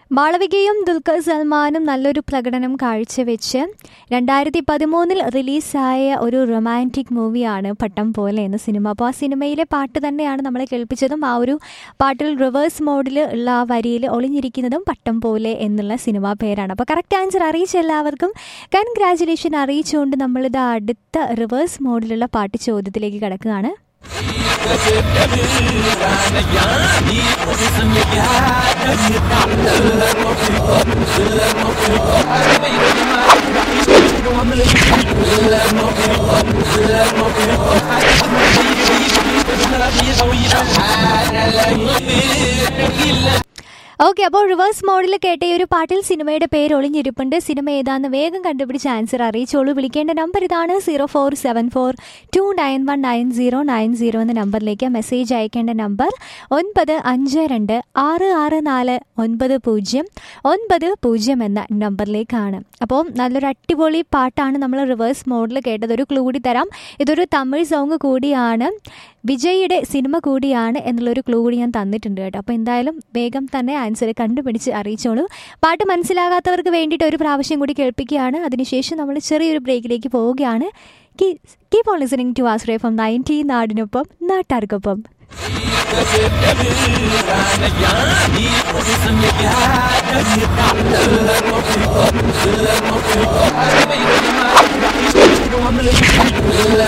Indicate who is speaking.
Speaker 1: മാളവികയും ദുൽഖർ സൽമാനും നല്ലൊരു പ്രകടനം കാഴ്ചവെച്ച് രണ്ടായിരത്തി പതിമൂന്നിൽ റിലീസായ ഒരു റൊമാൻറ്റിക് മൂവിയാണ് പട്ടം പോലെ എന്ന സിനിമ അപ്പോൾ ആ സിനിമയിലെ പാട്ട് തന്നെയാണ് നമ്മളെ കേൾപ്പിച്ചതും ആ ഒരു പാട്ടിൽ റിവേഴ്സ് മോഡിൽ ഉള്ള ആ വരിയിൽ ഒളിഞ്ഞിരിക്കുന്നതും പട്ടം പോലെ എന്നുള്ള സിനിമ പേരാണ് അപ്പോൾ കറക്റ്റ് ആൻസർ അറിയിച്ച എല്ലാവർക്കും കൺഗ്രാജുലേഷൻ അറിയിച്ചുകൊണ്ട് നമ്മളിത് അടുത്ത റിവേഴ്സ് മോഡിലുള്ള പാട്ട് ചോദ്യത്തിലേക്ക് കിടക്കുകയാണ് ഓക്കെ അപ്പോൾ റിവേഴ്സ് മോഡിൽ കേട്ട ഈ ഒരു പാട്ടിൽ സിനിമയുടെ പേര് ഒളിഞ്ഞിരിപ്പുണ്ട് സിനിമ ഏതാന്ന് വേഗം കണ്ടുപിടിച്ച് ആൻസർ അറിയിച്ചോളൂ വിളിക്കേണ്ട നമ്പർ ഇതാണ് zero four seven four two nine one nine zero nine zero എന്ന നമ്പറിലേക്ക് മെസ്സേജ് അയക്കേണ്ട നമ്പർ ഒൻപത് അഞ്ച് രണ്ട് ആറ് ആറ് നാല് ഒൻപത് പൂജ്യം ഒൻപത് പൂജ്യം എന്ന നമ്പറിലേക്കാണ് അപ്പോൾ നല്ലൊരു അടിപൊളി പാട്ടാണ് നമ്മൾ റിവേഴ്സ് മോഡിൽ കേട്ടത് ഒരു ക്ലൂ കൂടി തരാം ഇതൊരു തമിഴ് സോങ് കൂടിയാണ് വിജയുടെ സിനിമ കൂടിയാണ് എന്നുള്ളൊരു ക്ലൂ കൂടി ഞാൻ തന്നിട്ടുണ്ട് കേട്ടോ അപ്പോൾ എന്തായാലും വേഗം തന്നെ ആൻസർ കണ്ടുപിടിച്ച് അറിയിച്ചോളൂ പാട്ട് മനസ്സിലാകാത്തവർക്ക് വേണ്ടിയിട്ട് ഒരു പ്രാവശ്യം കൂടി കേൾപ്പിക്കുകയാണ് അതിനുശേഷം നമ്മൾ ചെറിയൊരു ബ്രേക്കിലേക്ക് പോവുകയാണ് keep on listening to Ashraya from ninety നാടിനൊപ്പം നാട്ടാർക്കൊപ്പം